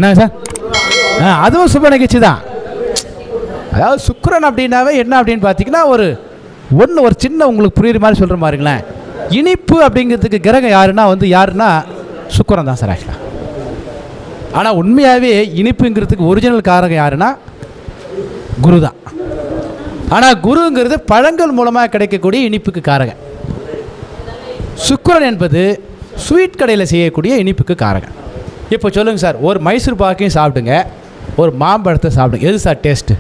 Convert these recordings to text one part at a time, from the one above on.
என்னங்க சார் ஆ அதுவும் சுப நிகழ்ச்சி தான் அதாவது சுக்கிரன் அப்படின்னாவே என்ன அப்படின்னு பார்த்தீங்கன்னா ஒரு ஒன்று ஒரு சின்ன உங்களுக்கு புரியுற மாதிரி சொல்கிற மாதிரிங்களேன் இனிப்பு அப்படிங்கிறதுக்கு கிரகம் யாருன்னா வந்து யாருன்னா சுக்கிரன் தான் சார் ஆக்சுவலாக ஆனால் உண்மையாகவே இனிப்புங்கிறதுக்கு ஒரிஜினல் காரகம் யாருன்னா குரு தான் ஆனால் குருங்கிறது பழங்கள் மூலமாக கிடைக்கக்கூடிய இனிப்புக்கு காரகம் சுக்கிரன் என்பது ஸ்வீட் கடையில் செய்யக்கூடிய இனிப்புக்கு காரகம் இப்போ சொல்லுங்கள் சார் ஒரு மைசூர் பாக்கையும் சாப்பிடுங்க ஒரு மாம்பழத்தை சாப்பிடுங்க எது சார் டேஸ்ட்டு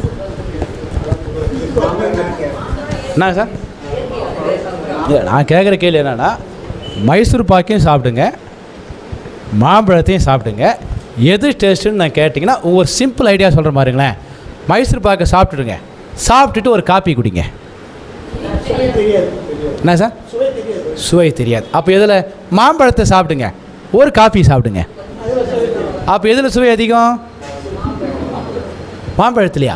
என்ன சார் இல்லை நான் கேட்குற கேள்வி என்னென்னா மைசூர் பாக்கையும் சாப்பிடுங்க மாம்பழத்தையும் சாப்பிடுங்க எது டேஸ்ட்டுன்னு நான் கேட்டிங்கன்னா ஒரு சிம்பிள் ஐடியா சொல்கிற மாதிரிங்களேன் மைசூர் பாக்கை சாப்பிட்டுடுங்க சாப்பிட்டுட்டு ஒரு காப்பி குடிங்க என்ன சார் சுவை தெரியாது அப்போ எதில் மாம்பழத்தை சாப்பிடுங்க ஒரு காஃபி சாப்பிடுங்க அப்போ எதில் சுவை அதிகம் மாம்பழத்துலையா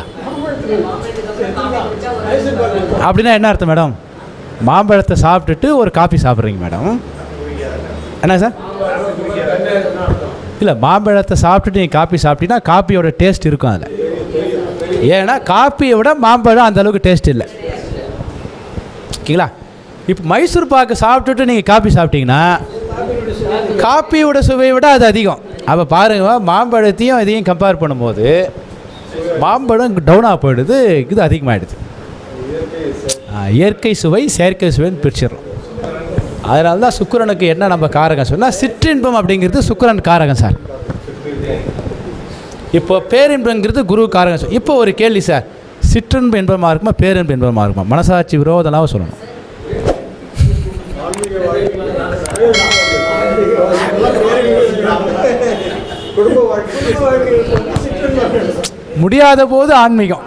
அப்படின்னா என்ன அர்த்தம் மேடம் மாம்பழத்தை சாப்பிட்டுட்டு ஒரு காஃபி சாப்பிட்றீங்க மேடம் என்ன சார் இல்லை மாம்பழத்தை சாப்பிட்டுட்டு நீங்கள் காஃபி சாப்பிட்டீங்கன்னா காப்பியோட டேஸ்ட் இருக்கும் அதில் ஏன்னா காப்பியை விட மாம்பழம் அந்த அளவுக்கு டேஸ்ட் இல்லை ஓகேங்களா இப்போ மைசூர் பாக்கு சாப்பிட்டுட்டு நீங்கள் காப்பி சாப்பிட்டீங்கன்னா காப்பியோட சுவையை விட அது அதிகம் அப்போ பாருங்க மாம்பழத்தையும் இதையும் கம்பேர் பண்ணும்போது மாம்பழம் டவுனாக போயிடுது இது அதிகமாகிடுது ஆ, இயற்கை சுவை செயற்கை சுவைன்னு பிரிச்சிடுறோம் அதனால தான் சுக்கிரனுக்கு என்ன நம்ம காரகம் சொன்னால் சிற்றின்பம் அப்படிங்கிறது சுக்கிரன் காரகம் சார் இப்போ பேரின்பங்கிறது குரு காரகம் சொல் இப்போ ஒரு கேள்வி சார் சிற்றின்பு இன்பமாக இருக்குமா பேரின்பு இன்பமாக இருக்குமா மனசாட்சி விரோதனாக சொல்லணும் முடியாத போது ஆன்மீகம்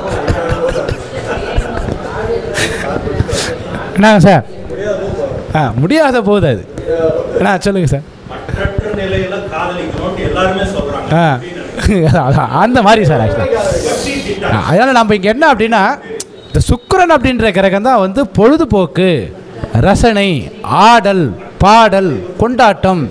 என்னங்க சார் ஆ முடியாத போது அது என்ன சொல்லுங்க சார் மற்ற நிலையில காதலிக்கணும்னு எல்லாருமே சொல்றாங்க ஆ அதான், அந்த மாதிரி சார் ஆக்சுவலாக அதனால் நம்ம இங்கே என்ன அப்படின்னா இந்த சுக்கிரன் அப்படின்ற கிரகம் தான் வந்து பொழுதுபோக்கு ரசனை ஆடல் பாடல் கொண்டாட்டம்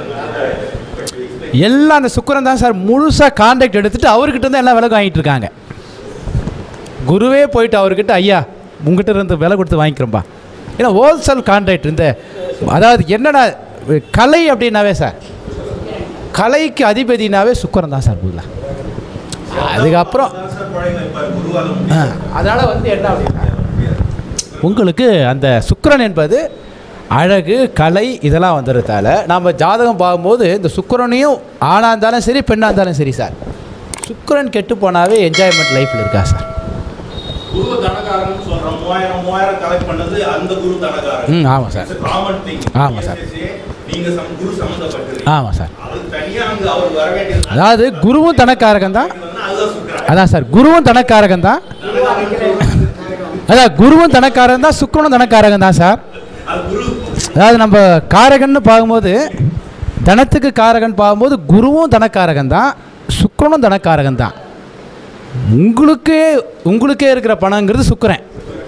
எல்லாம் அந்த சுக்கிரன் தான் சார் முழுசாக கான்டாக்ட் எடுத்துட்டு அவர்கிட்ட இருந்து எல்லாம் விலை வாங்கிட்டு இருக்காங்க குருவே போயிட்டு அவர்கிட்ட ஐயா உங்ககிட்ட இருந்து விலை கொடுத்து வாங்கிக்கிறோம்பா ஏன்னா ஹோல்சேல் கான்ட்ராக்ட் இந்த அதாவது என்னடா கலை அப்படின்னாவே சார் கலைக்கு அதிபதினாவே சுக்கரன் தான் சார் புரியல அதுக்கப்புறம் சார் பழைய இப்ப குருவாலம் ஆ, அதனால வந்து என்ன அப்படின்னா உங்களுக்கு அந்த சுக்கிரன் என்பது அழகு கலை இதெல்லாம் வந்துடுறதால நாம் ஜாதகம் பார்க்கும்போது இந்த சுக்கிரனையும் ஆணாக இருந்தாலும் சரி பெண்ணாக இருந்தாலும் சரி சார் சுக்கிரன் கெட்டு போனாவே என்ஜாய்மெண்ட் லைஃப்பில் இருக்கா சார் குரு தனகாரன் சொல்றோம் மூவாயிரம் மூவாயிரம் கலெக்ட் பண்ணது அந்த குரு தனகாரன் ம் ஆமாம் சார் காமன் திங் ஆமா சார். நீங்க சம் குரு சம்பந்தப்பட்டிருக்கீங்க ஆமாம் சார் அது தனியா அங்க அவர் வர வேண்டியது அதாவது குருவும் தனக்காரகம் தான் அதுதான் சுக்கரன் அதான் சார் குருவும் தனக்காரகம் தான் அதான் குருவும் தனக்காரகம் தான் சுக்கிரனும் தனக்காரகம் தான் சார் அது குரு அதாவது நம்ம காரகன்னு பார்க்கும்போது தனத்துக்கு காரகன் பார்க்கும்போது குருவும் தனக்காரகன் தான் சுக்கிரனும் தனக்காரகன் தான் உங்களுக்கே உங்களுக்கே இருக்கிற பணங்கிறது சுக்கிரன்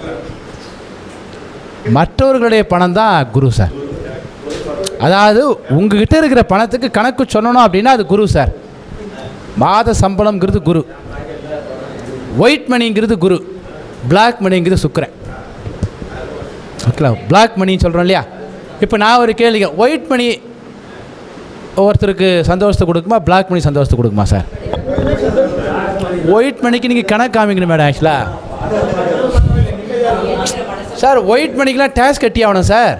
மற்றவர்களுடைய பணம் தான் குரு சார் அதாவது உங்ககிட்ட இருக்கிற பணத்துக்கு கணக்கு சொல்லணும் அப்படின்னா அது குரு சார் மாத சம்பளம்ங்கிறது குரு ஒயிட் மணிங்கிறது குரு பிளாக் மணிங்கிறது சுக்கிரன் ஓகேங்களா பிளாக் மணின்னு சொல்கிறோம் இல்லையா இப்போ நான் ஒரு கேள்விங்க ஒயிட் மணி ஒருத்தருக்கு சந்தோஷத்தை கொடுக்குமா பிளாக் மணி சந்தோஷத்தை கொடுக்குமா சார் ஒயிட் மணிக்கு நீங்கள் கணக்கு காமிக்கணும் மேடம் ஆக்சுவலாக சார் ஒயிட் மணிக்கெலாம் டேக்ஸ் கட்டி ஆகணும் சார்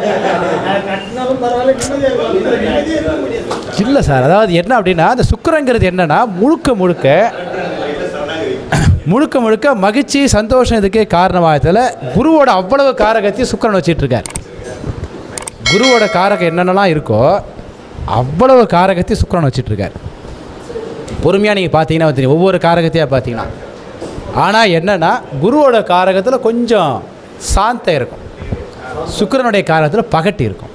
இல்லை சார் அதாவது என்ன அப்படின்னா அந்த சுக்கரங்கிறது என்னன்னா முழுக்க முழுக்க முழுக்க முழுக்க மகிழ்ச்சி சந்தோஷம் இதுக்கே காரணமாகத்தில் குருவோட அவ்வளவு காரகத்தையும் சுக்கிரன் வச்சிட்டு இருக்கார் குருவோட காரகம் என்னென்னலாம் இருக்கோ அவ்வளவு காரகத்தையும் சுக்கிரன் வச்சிட்டு இருக்கார் பொறுமையாக நீங்கள் பார்த்தீங்கன்னா தெரியும் ஒவ்வொரு காரகத்தையாக பார்த்தீங்கன்னா ஆனால் என்னென்னா குருவோட காரகத்தில் கொஞ்சம் சாந்தம் இருக்கும் சுக்கிரனுடைய காரகத்தில் பகட்டி இருக்கும்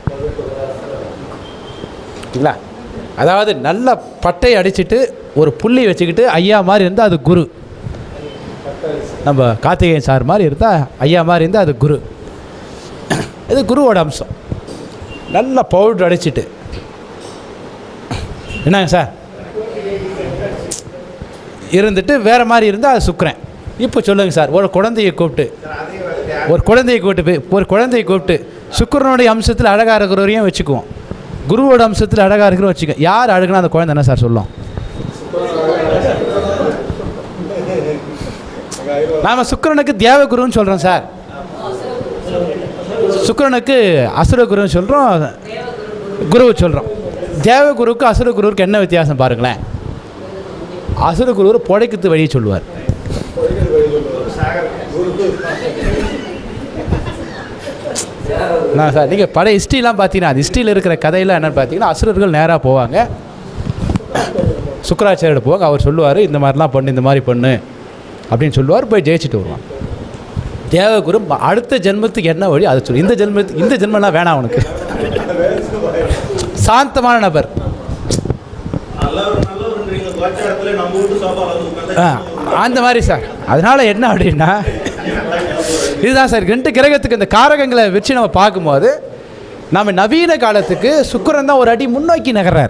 ஓகேங்களா அதாவது நல்ல பட்டை அடிச்சிட்டு ஒரு புள்ளி வச்சுக்கிட்டு ஐயா மாதிரி இருந்தால் அது குரு நம்ம கார்த்திகேயன் சார் மாதிரி இருந்தால் ஐயா மாதிரி இருந்தால் அது குரு இது குருவோட அம்சம் நல்ல பவுடர் அடிச்சிட்டு என்னங்க சார் இருந்துட்டு வேறு மாதிரி இருந்தால் அது சுக்கரன் இப்போ சொல்லுங்கள் சார் ஒரு குழந்தையை கூப்பிட்டு ஒரு குழந்தையை கூப்பிட்டு போய் ஒரு குழந்தையை கூப்பிட்டு சுக்கிரனுடைய அம்சத்தில் அழகாக இருக்கிறவரையும் வச்சுக்குவோம் குருவோட அம்சத்தில் அழகாக இருக்கிறவங்க வச்சுக்க யார் அழகுனா அந்த குழந்தை என்ன சார் சொல்லும் நாம் சுக்கிரனுக்கு தேவகுருன்னு சொல்கிறோம் சார் சுக்கிரனுக்கு அசுரகுருன்னு சொல்கிறோம் குருவை சொல்கிறோம் தேவகுருவுக்கு அசுரகுருவுக்கு என்ன வித்தியாசம் பாருங்களேன் அசுரகுருவர் புடைக்கத்து வழியை சொல்லுவார் நான் சார் நீங்கள் பழைய ஹிஸ்ட்ரிலாம் பார்த்தீங்கன்னா அது ஹிஸ்ட்ரியில் இருக்கிற கதையில் என்னென்னு பார்த்தீங்கன்னா அசுரர்கள் நேராக போவாங்க சுக்கராச்சாரியோட போவாங்க அவர் சொல்லுவார் இந்த மாதிரிலாம் பண்ணு இந்த மாதிரி பண்ணு அப்படின்னு சொல்லுவார் போய் ஜெயிச்சுட்டு வருவான் தேவகுரு ம- அடுத்த ஜென்மத்துக்கு என்ன வழி அதை சொல்லு இந்த ஜென்மத்துக்கு இந்த ஜென்மம்லாம் வேணாம் அவனுக்கு சாந்தமான நபர் நல்லவர் நல்லவர்ன்றீங்க வச்ச இடத்துல நம்ம வீட்டு சோஃபால வந்து ஆ, உட்காந்து அந்த மாதிரி சார் அதனால் என்ன அப்படின்னா இதுதான் சார் ரெண்டு கிரகத்துக்கு இந்த காரகங்களை வச்சு நம்ம பார்க்கும்போது நம்ம நவீன காலத்துக்கு சுக்கிரன் தான் ஒரு அடி முன்னோக்கி நகர்றாரு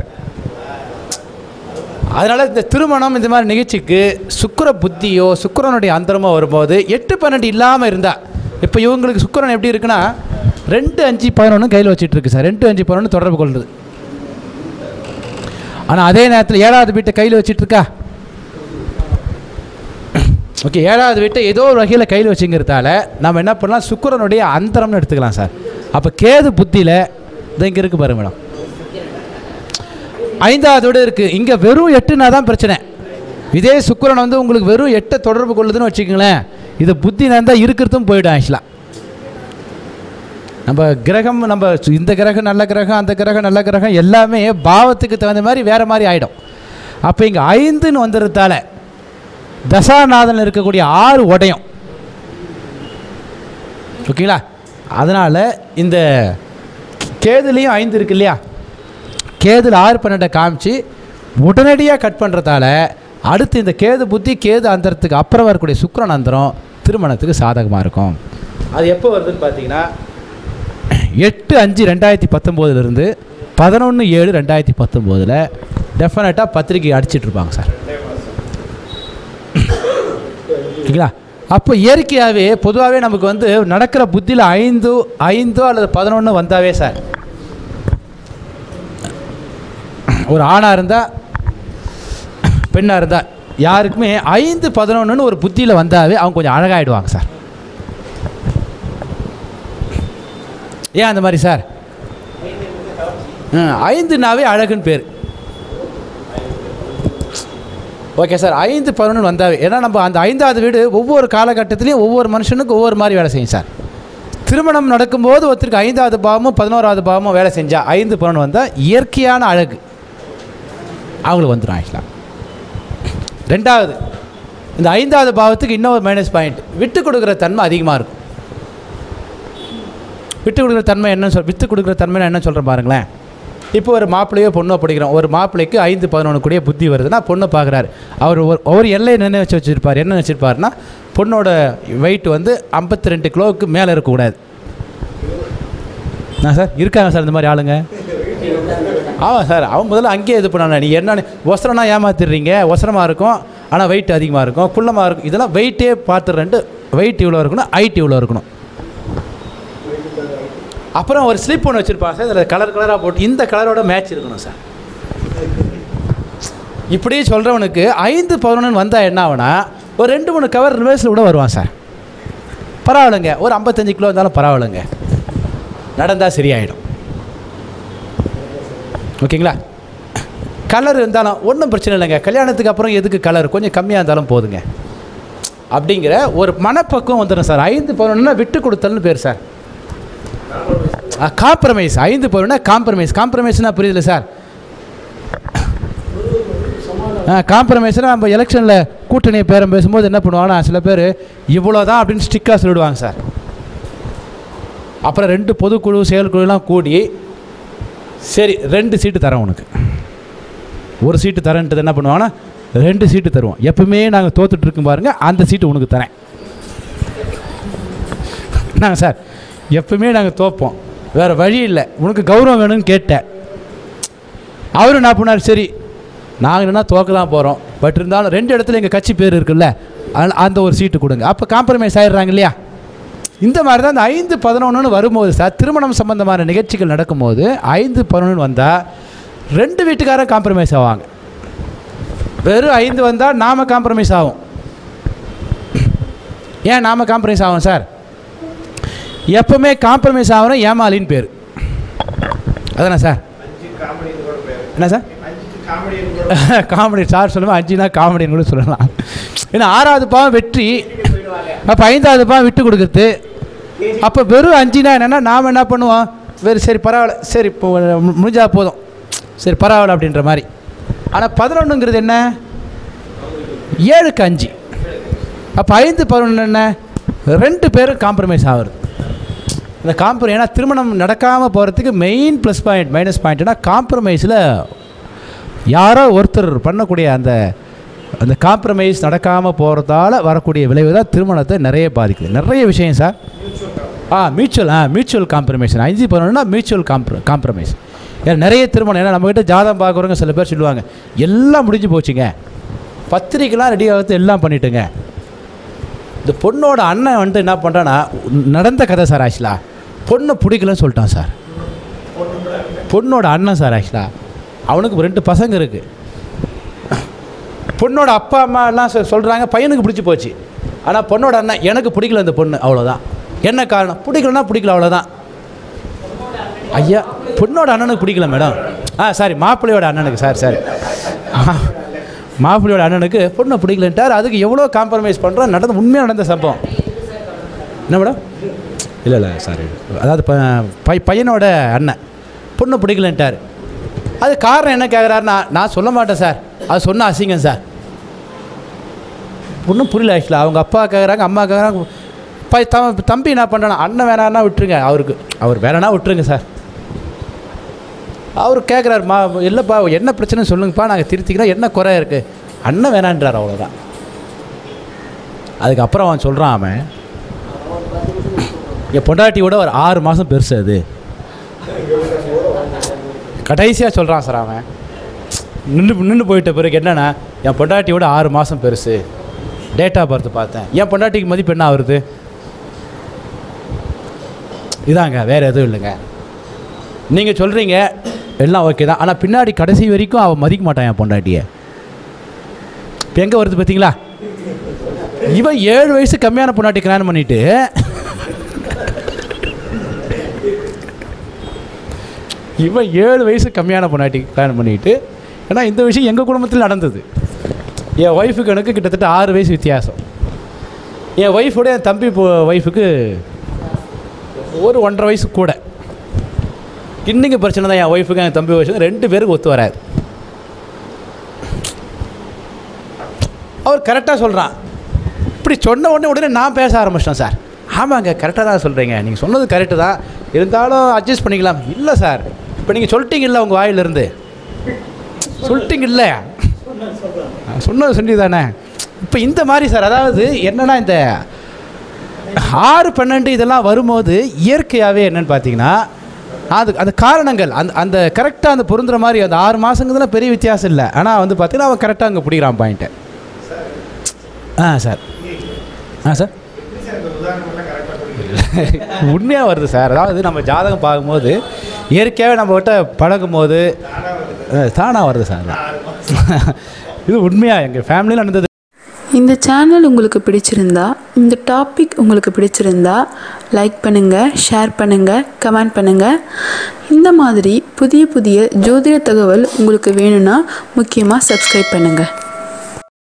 அதனால் இந்த திருமணம் இந்த மாதிரி நிகழ்ச்சிக்கு சுக்கிர புத்தியோ சுக்கிரனுடைய அந்தரமோ வரும்போது எட்டு பன்னெண்டு இல்லாமல் இருந்தா இப்போ இவங்களுக்கு சுக்கிரன் எப்படி இருக்குன்னா ரெண்டு அஞ்சு பதினொன்று கையில் வச்சுட்டு இருக்கு சார் ரெண்டு அஞ்சு பதினொன்று தொடர்பு கொள்ளுது ஆனால் அதே நேரத்தில் ஏழாவது வீட்டை கையில் வச்சிட்டு இருக்கா ஓகே ஏழாவது வீட்டை ஏதோ ஒரு வகையில் கையில் வச்சுங்கிறதால நம்ம என்ன பண்ணலாம் சுக்கிரனுடைய அந்தரம்னு எடுத்துக்கலாம் சார் அப்போ கேது புத்தியில் இது இங்கே இருக்குது பாருங்க மேடம் ஐந்தாவது வீடு இருக்குது இங்கே வெறும் எட்டுனா தான் பிரச்சனை இதே சுக்கிரன் வந்து உங்களுக்கு வெறும் எட்டை தொடர்பு கொள்ளுதுன்னு வச்சுக்கோங்களேன் இது புத்தி இருந்தால் இருக்கிறதும் போயிடும் ஆக்சுவலாக நம்ம கிரகம் நம்ம சு- இந்த கிரகம் நல்ல கிரகம் அந்த கிரகம் நல்ல கிரகம் எல்லாமே பாவத்துக்கு தகுந்த மாதிரி வேறு மாதிரி ஆகிடும் அப்போ இங்கே ஐந்துன்னு வந்துடுறதால தசாநாதன் இருக்கக்கூடிய ஆறு உடையும் ஓகேங்களா அதனால் இந்த கேதுலேயும் ஐந்து இருக்கு இல்லையா கேதுல ஆறு பன்னெண்டை காமிச்சு உடனடியாக கட் பண்ணுறதால அடுத்து இந்த கேது புத்தி கேது அந்தரத்துக்கு அப்புறம் வரக்கூடிய சுக்கிரன் அந்தரம் திருமணத்துக்கு சாதகமாக இருக்கும் அது எப்போ வருதுன்னு பார்த்தீங்கன்னா எட்டு அஞ்சு ரெண்டாயிரத்தி பத்தொம்போதுலேருந்து பதினொன்று ஏழு ரெண்டாயிரத்தி பத்தொம்போதில் டெஃபினட்டாக பத்திரிக்கை அடிச்சிட்டு இருப்பாங்க சார் ஓகேங்களா அப்போ இயற்கையாகவே பொதுவாகவே நமக்கு வந்து நடக்கிற புத்தியில் ஐந்து ஐந்தோ அல்லது பதினொன்று வந்தாவே சார் ஒரு ஆணாக இருந்தால் பெண்ணாக இருந்தால் யாருக்குமே ஐந்து பதினொன்றுன்னு ஒரு புத்தியில் வந்தாவே அவங்க கொஞ்சம் அழகாயிடுவாங்க சார் ஏன் அந்த மாதிரி சார் ம், ஐந்துனாவே அழகுன்னு பேர் ஓகே சார் ஐந்து பதினொன்று வந்தாவே ஏன்னா நம்ம அந்த ஐந்தாவது வீடு ஒவ்வொரு காலகட்டத்திலையும் ஒவ்வொரு மனுஷனுக்கும் ஒவ்வொரு மாதிரி வேலை செய்யும் சார் திருமணம் நடக்கும்போது ஒருத்தருக்கு ஐந்தாவது பாவமும் பதினோராவது பாவமும் வேலை செஞ்சா ஐந்து பதினொன்று வந்தால் இயற்கையான அழகு அவங்களுக்கு வந்துடும் ஆக்சுவலாக ரெண்டாவது இந்த ஐந்தாவது பாவத்துக்கு இன்னொரு மைனஸ் பாயிண்ட் விட்டு கொடுக்குற தன்மை அதிகமாக இருக்கும் விட்டு கொடுக்குற தன்மை என்ன சொல் விட்டு கொடுக்குற தன்மை என்ன சொல்கிறேன் பாருங்களேன் இப்போ ஒரு மாப்பிள்ளையோ பொண்ணோ படிக்கிறோம் ஒரு மாப்பிள்ளைக்கு ஐந்து பதினொன்று கூடிய புத்தி வருதுன்னா பொண்ணை பார்க்குறாரு அவர் ஒரு ஒரு எல்லை என்ன வச்சு வச்சுருப்பார் என்ன வச்சுருப்பாருன்னா பொண்ணோட வெயிட் வந்து ஐம்பத்தி ரெண்டு கிலோவுக்கு மேலே இருக்கக்கூடாது நான் சார் இருக்காங்க சார் இந்த மாதிரி ஆளுங்க ஆமாம் சார் அவன் முதல்ல அங்கேயே இது பண்ணானே நீ என்னன்னு ஒசரம்னா ஏமாத்திடுறீங்க ஒசரமாக இருக்கும் ஆனால் வெயிட் அதிகமாக இருக்கும் குள்ளமாக இருக்கும் இதெல்லாம் வெயிட்டே பார்த்துறேன்ட்டு வெயிட் இவ்வளோ இருக்கணும் ஹைட் இவ்வளோ இருக்கணும் அப்புறம் ஒரு ஸ்லிப் ஒன்று வச்சுருப்பாங்க சார் இதில் கலர் கலராக போட்டு இந்த கலரோட மேட்ச் இருக்கணும் சார் இப்படி சொல்கிறவனுக்கு ஐந்து பதினொன்று வந்தால் என்ன ஆகுனா ஒரு ரெண்டு மூணு கவர் ரிவர்ஸில் கூட வருவான் சார் பரவாயில்லைங்க ஒரு ஐம்பத்தஞ்சு கிலோ இருந்தாலும் பரவாயில்லைங்க நடந்தால் சரியாயிடும் ஓகேங்களா கலர் இருந்தாலும் ஒன்றும் பிரச்சனை இல்லைங்க கல்யாணத்துக்கு அப்புறம் எதுக்கு கலர் கொஞ்சம் கம்மியாக இருந்தாலும் போதுங்க அப்படிங்கிற ஒரு மனப்பக்குவம் வந்துடும் சார் ஐந்து பதினொன்றுனா விட்டு கொடுத்தல்னு பேர் சார் காம்ப்ரமைஸ் ஐந்து பதினொன்னா காம்ப்ரமைஸ் காம்ப்ரமைஸ்னா புரியுதுல சார் காம்ப்ரமைஸ்னால் நம்ம எலெக்ஷனில் கூட்டணி பேரம் பேசும்போது என்ன பண்ணுவாங்கன்னா சில பேர் இவ்வளோ தான் அப்படின்னு ஸ்டிக்காக சொல்லிடுவாங்க சார் அப்புறம் ரெண்டு பொதுக்குழு செயற்குழுலாம் கூடி சரி ரெண்டு சீட்டு தரோம் உனக்கு ஒரு சீட்டு தரேன்ட்டு என்ன பண்ணுவாங்கன்னா ரெண்டு சீட்டு தருவோம் எப்பவுமே நாங்கள் தோத்துட்டு இருக்கும் பாருங்க அந்த சீட்டு உனக்கு தரேன் நாங்கள் சார் எப்பவுமே நாங்கள் தோப்போம் வேறு வழி இல்லை உனக்கு கௌரவம் வேணும்னு கேட்டேன் அவரும் என்ன பண்ணார் சரி நாங்கள் என்ன தோக்க தான் போகிறோம் பட் இருந்தாலும் ரெண்டு இடத்துல எங்கள் கட்சி பேர் இருக்குல்ல அந்த- அந்த ஒரு சீட்டு கொடுங்க அப்போ காம்ப்ரமைஸ் ஆயிடுறாங்க இல்லையா இந்த மாதிரி தான் இந்த ஐந்து பதினொன்றுன்னு வரும்போது சார் திருமணம் சம்பந்தமான நிகழ்ச்சிகள் நடக்கும்போது ஐந்து பதினொன்று வந்தால் ரெண்டு வீட்டுக்காரன் காம்ப்ரமைஸ் ஆவாங்க வெறும் ஐந்து வந்தால் நாம் காம்ப்ரமைஸ் ஆகும் ஏன் நாம் காம்ப்ரமைஸ் ஆகும் சார் எப்பவுமே காம்ப்ரமைஸ் ஆகிறோம் ஏமாலின்னு பேர் அதானே சார் என்ன சார் காமெடி சார் சொல்லுவோம் அஞ்சுனா காமெடின்னு கூட சொல்லலாம் ஏன்னா ஆறாவது பாவம் வெற்றி அப்போ ஐந்தாவது பாவம் விட்டு கொடுக்குறது அப்போ வெறும் அஞ்சுனா என்னென்னா நாம் என்ன பண்ணுவோம் வெறும் சரி பரவாயில்ல சரி இப்போ மு- முடிஞ்சா போதும் சரி பரவாயில்ல அப்படின்ற மாதிரி ஆனால் பதினொன்றுங்கிறது என்ன ஏழுக்கு அஞ்சு அப்போ ஐந்து பதினொன்று என்ன ரெண்டு பேரும் காம்ப்ரமைஸ் ஆகுறது இந்த காம்ப்ர ஏன்னா திருமணம் நடக்காமல் போகிறதுக்கு மெயின் ப்ளஸ் பாயிண்ட் மைனஸ் பாயிண்ட்னா காம்ப்ரமைஸில் யாரோ ஒருத்தர் பண்ணக்கூடிய அந்த அந்த காம்ப்ரமைஸ் நடக்காமல் போகிறதால வரக்கூடிய விளைவு தான் திருமணத்தை நிறைய பாதிக்குது நிறைய விஷயம் சார் ஆ மியூச்சுவல் ஆ மியூச்சுவல் காம்ப்ரமைஸ் அஞ்சு பண்ணணும்னா மியூச்சுவல் காம்ப்ர காம்ப்ரமைஸ் ஏன்னா நிறைய திருமணம் ஏன்னா நம்மக்கிட்ட ஜாதகம் பார்க்குறவங்க சில பேர் சொல்லுவாங்க எல்லாம் முடிஞ்சு போச்சுங்க பத்திரிக்கைலாம் ரெடி ஆகிறது எல்லாம் பண்ணிட்டுங்க இந்த பொண்ணோட அண்ணன் வந்துட்டு என்ன பண்ணுறான்னா நடந்த கதை சார் ஆக்சுவலாக பொண்ணை பிடிக்கலன்னு சொல்லிட்டான் சார் பொண்ணோட அண்ணன் சார் ஆக்சுவலாக அவனுக்கு ரெண்டு பசங்க இருக்குது பொண்ணோட அப்பா அம்மா எல்லாம் சொ- சொல்கிறாங்க பையனுக்கு பிடிச்சி போச்சு ஆனால் பொண்ணோட அண்ணன் எனக்கு பிடிக்கல இந்த பொண்ணு அவ்வளோதான் என்ன காரணம் பிடிக்கலன்னா பிடிக்கல அவ்வளோதான் ஐயா பொண்ணோட அண்ணனுக்கு பிடிக்கல மேடம் ஆ சாரி மாப்பிள்ளையோட அண்ணனுக்கு சார் சார் மாப்பிள்ளையோட அண்ணனுக்கு பொண்ணை பிடிக்கலன்ட்டார் அதுக்கு எவ்வளோ காம்ப்ரமைஸ் பண்ணுறோம் நடந்த உண்மையாக நடந்த சம்பவம் என்ன மேடம் இல்லை இல்லை சாரி அதாவது ப பை பையனோட அண்ணன் பொண்ணை பிடிக்கலன்ட்டார் அது காரணம் என்ன கேட்குறாருன்னா நான் சொல்ல மாட்டேன் சார் அது சொன்ன அசிங்கம் சார் ஒன்றும் புரியல ஆக்சுவலாக அவங்க அப்பா கேட்குறாங்க அம்மா கேட்குறாங்க பை த தம்பி என்ன பண்ணுறானா அண்ணன் வேணான்னா விட்டுருங்க அவருக்கு அவர் வேணான்னா விட்டுருங்க சார் அவர் கேட்குறாரு மா இல்லைப்பா என்ன பிரச்சனை சொல்லுங்கப்பா நாங்கள் திருத்திக்கிறோம் என்ன குறை இருக்குது அண்ணன் வேணான்றார் அவ்வளோதான் அதுக்கப்புறம் அவன் சொல்கிறான் அவன் என் பொண்டாட்டியோட ஒரு ஆறு மாதம் பெருசு அது கடைசியாக சொல்கிறான் சார் அவன் நின்று நின்று போயிட்ட பிறகு என்னன்னா என் பொண்டாட்டியோட ஆறு மாதம் பெருசு டேட் ஆஃப் பர்த் பார்த்தேன் என் பொண்டாட்டிக்கு மதிப்பு என்ன வருது இதாங்க வேறு எதுவும் இல்லைங்க நீங்கள் சொல்கிறீங்க எல்லாம் ஓகே தான் ஆனால் பின்னாடி கடைசி வரைக்கும் அவன் மதிக்க மாட்டான் என் பொண்டாட்டியை இப்போ எங்கே வருது பார்த்தீங்களா இவன் ஏழு வயசு கம்மியான பொண்டாட்டி கல்யாணம் பண்ணிட்டு இவன் ஏழு வயசு கம்மியான பொண்டாட்டி கல்யாணம் பண்ணிட்டு ஏன்னா இந்த விஷயம் எங்கள் குடும்பத்தில் நடந்தது என் ஒய்ஃபுக்கு எனக்கு கிட்டத்தட்ட ஆறு வயசு வித்தியாசம் என் ஒய்ஃபோட என் தம்பி ஒய்ஃபுக்கு ஒரு ஒன்றரை வயசு கூட இன்னைக்கு பிரச்சனை தான் என் ஒய்ஃபுக்கு என் தம்பி வயசுக்கு ரெண்டு பேருக்கு ஒத்து வராது அவர் கரெக்டாக சொல்கிறான் இப்படி சொன்ன உடனே உடனே நான் பேச ஆரம்பிச்சிட்டேன் சார் ஆமாங்க கரெக்டாக தான் சொல்கிறீங்க நீங்கள் சொன்னது கரெக்டு தான் இருந்தாலும் அட்ஜஸ்ட் பண்ணிக்கலாம் இல்லை சார் இப்போ நீங்கள் சொல்லிட்டீங்கல்ல உங்கள் வாயிலிருந்து சொல்லிட்டீங்கல்ல சொன்னது சொல்லி தானே இப்போ இந்த மாதிரி சார் அதாவது என்னன்னா இந்த ஆறு பன்னெண்டு இதெல்லாம் வரும்போது இயற்கையாகவே என்னன்னு பார்த்தீங்கன்னா அது அந்த காரணங்கள் அந்த அந்த கரெக்டாக அந்த பொருந்துற மாதிரி அந்த ஆறு மாதங்கிறதுல பெரிய வித்தியாசம் இல்லை ஆனால் வந்து பார்த்தீங்கன்னா அவன் கரெக்டாக அங்கே பிடிக்கிறான் பாயிண்ட்டை ஆ சார் ஆ சார் உண்மையாக வருது சார் அதாவது நம்ம ஜாதகம் பார்க்கும்போது இயற்கையாகவே நம்ம கிட்ட பழகும் போது தானாக வருது சார் இது உண்மையாக எங்கள் ஃபேமிலியில் நடந்தது இந்த சேனல் உங்களுக்கு பிடிச்சிருந்தா இந்த டாபிக் உங்களுக்கு பிடிச்சிருந்தா லைக் பண்ணுங்கள் ஷேர் பண்ணுங்கள் கமெண்ட் பண்ணுங்கள் இந்த மாதிரி புதிய புதிய ஜோதிட தகவல் உங்களுக்கு வேணும்னா முக்கியமாக சப்ஸ்கிரைப் பண்ணுங்கள்